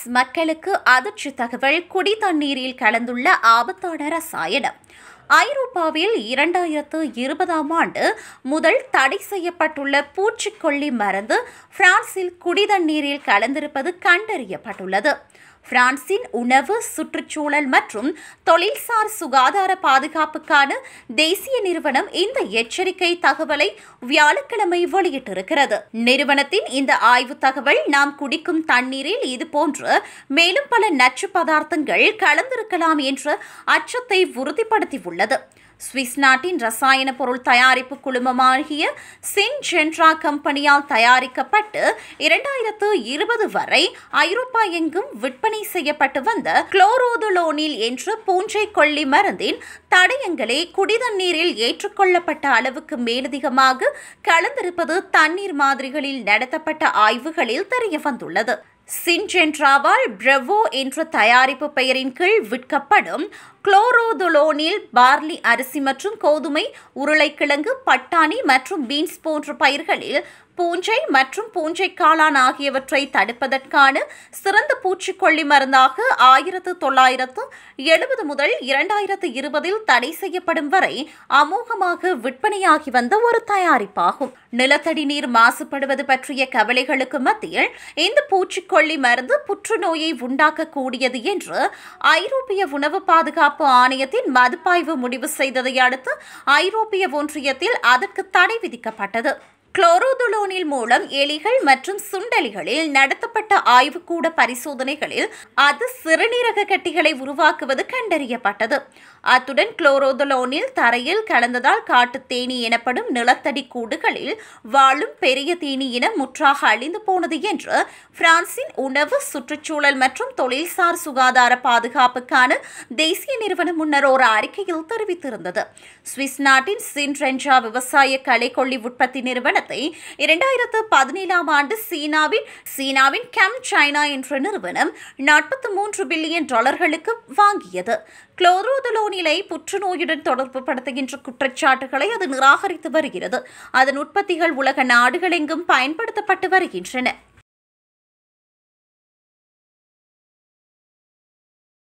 மக்களுக்கு அதிர்ச்சி தகவல் குடி தண்ணீரில் கலந்துள்ள ஆபத்தான ரசாயனம் ஐரோப்பாவில் இரண்டாயிரத்து இருபதாம் ஆண்டு முதல் தடை செய்யப்பட்டுள்ள பூச்சிக்கொல்லி மருந்து பிரான்சில் குடிதண்ணீரில் கலந்திருப்பது கண்டறியப்பட்டுள்ளது பிரான்சின் உணவு சுற்றுச்சூழல் மற்றும் தொழில்சார் சுகாதார பாதுகாப்புக்கான தேசிய நிறுவனம் இந்த எச்சரிக்கை தகவலை வியாழக்கிழமை வெளியிட்டிருக்கிறது நிறுவனத்தின் இந்த ஆய்வு தகவல் நாம் குடிக்கும் தண்ணீரில் இதுபோன்று மேலும் பல நச்சு பதார்த்தங்கள் கலந்திருக்கலாம் என்ற அச்சத்தை உறுதிப்படுத்தியுள்ளது சுவிஸ் நாட்டின் ரசாயன பொருள் தயாரிப்பு குழுமமாகிய சின்ஜென்ட்ரா கம்பெனியால் தயாரிக்கப்பட்டு இரண்டாயிரத்து இருபது வரை ஐரோப்பா எங்கும் விற்பனை செய்யப்பட்டு வந்த குளோரோதுலோனில் என்ற பூஞ்சை கொல்லி மருந்தின் தடயங்களே குடிதண்ணீரில் ஏற்றுக்கொள்ளப்பட்ட அளவுக்கு மேலதிகமாக கலந்திருப்பது தண்ணீர் மாதிரிகளில் நடத்தப்பட்ட ஆய்வுகளில் தெரிய வந்துள்ளது சின்ஜென்ட்ராவால் பிரவோ என்ற தயாரிப்பு பெயரின் கீழ் விற்கப்படும் குளோரோதுலோனில் பார்லி அரிசி மற்றும் கோதுமை உருளைக்கிழங்கு பட்டாணி மற்றும் பீன்ஸ் போன்ற பயிர்களில் பூஞ்சை மற்றும் பூஞ்சை காளான் ஆகியவற்றை தடுப்பதற்கான சிறந்த பூச்சிக்கொல்லி மருந்தாக ஆயிரத்து தொள்ளாயிரத்து எழுபது முதல் இரண்டாயிரத்து இருபதில் தடை செய்யப்படும் வரை அமோகமாக விற்பனையாகி வந்த ஒரு தயாரிப்பாகும் நிலத்தடி நீர் மாசுபடுவது பற்றிய கவலைகளுக்கு மத்தியில் இந்த பூச்சிக்கொல்லி மருந்து புற்றுநோயை உண்டாக்கக்கூடியது என்று ஐரோப்பிய உணவு பாதுகாப்பு ஆணையத்தின் மதிப்பாய்வு முடிவு செய்ததை அடுத்து ஐரோப்பிய ஒன்றியத்தில் அதற்கு தடை விதிக்கப்பட்டது குளோரோதுலோனில் மூலம் எலிகள் மற்றும் சுண்டலிகளில் நடத்தப்பட்ட ஆய்வுக்கூட பரிசோதனைகளில் அது சிறுநீரக கட்டிகளை உருவாக்குவது கண்டறியப்பட்டது அத்துடன் குளோரோதுலோனில் தரையில் கலந்ததால் காட்டுத் தேனி எனப்படும் நிலத்தடி கூடுகளில் வாழும் பெரிய தேனி இனம் முற்றாக அழிந்து போனது என்று பிரான்சின் உணவு சுற்றுச்சூழல் மற்றும் தொழில்சார் சுகாதார பாதுகாப்புக்கான தேசிய நிறுவனம் முன்னர் ஒரு அறிக்கையில் தெரிவித்திருந்தது சுவிஸ் நாட்டின் சின்ரென்ஜா விவசாய கலைக்கொல்லி உற்பத்தி நிறுவனத்தை இரண்டாயிரத்து பதினேழாம் ஆண்டு சீனாவின் சீனாவின் கேம் சைனா என்ற நிறுவனம் நாற்பத்தி மூன்று பில்லியன் டாலர்களுக்கு வாங்கியது குளோரோதலோனிலை புற்றுநோயுடன் தொடர்பு படுத்துகின்ற குற்றச்சாட்டுகளை அது நிராகரித்து வருகிறது அதன் உற்பத்திகள் உலக நாடுகளெங்கும் பயன்படுத்தப்பட்டு வருகின்றன